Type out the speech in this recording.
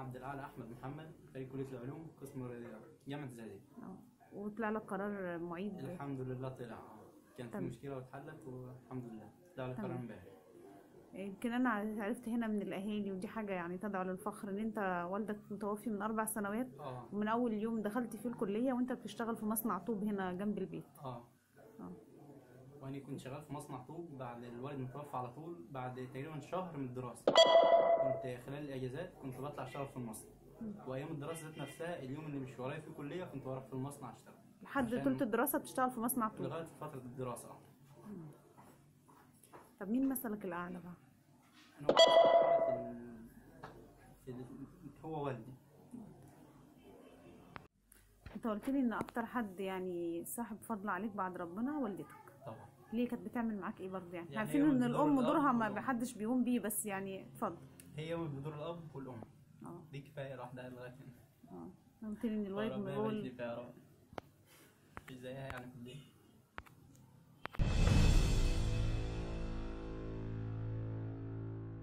عبد الاعلى احمد محمد خريج كليه العلوم قسم الرياضيات جامعه الزقازيق اه وطلع لك قرار معيد الحمد لله طلع كانت في تمام. مشكله واتحلت والحمد لله طلع لي قرار تمام. امبارح يمكن انا عرفت هنا من الاهالي ودي حاجه يعني تدعو للفخر ان انت والدك متوفي من اربع سنوات اه ومن اول يوم دخلت فيه الكليه وانت بتشتغل في مصنع طوب هنا جنب البيت اه اه وانا كنت شغال في مصنع طوب بعد الوالد متوفى على طول بعد تقريبا شهر من الدراسه كنت خلال الاجازات كنت بطلع اشتغل في المصنع وايام الدراسه ذات نفسها اليوم اللي مش ورايا في كليه كنت بروح في المصنع اشتغل لحد عشان- طول الدراسه بتشتغل في مصنع طوب لغايه فتره الدراسه اه طب مين مثلك الاعلى بقى انا كنت في ال... في ال... هو والدي انت قلت لي ان اكتر حد يعني صاحب فضل عليك بعد ربنا والدتك طبعا ليه كانت بتعمل معاك ايه برضه يعني, يعني عارفين هي ان بدور الام الأب دورها ما والأم. حدش بيقوم بيه بس يعني اتفضل هي بدور الاب والام اه دي كفايه لوحدها لغايه هنا اه قلت لي ان الوالد ربنا هو يبارك ال- لي فيها يا رب مش زيها يعني في الدنيا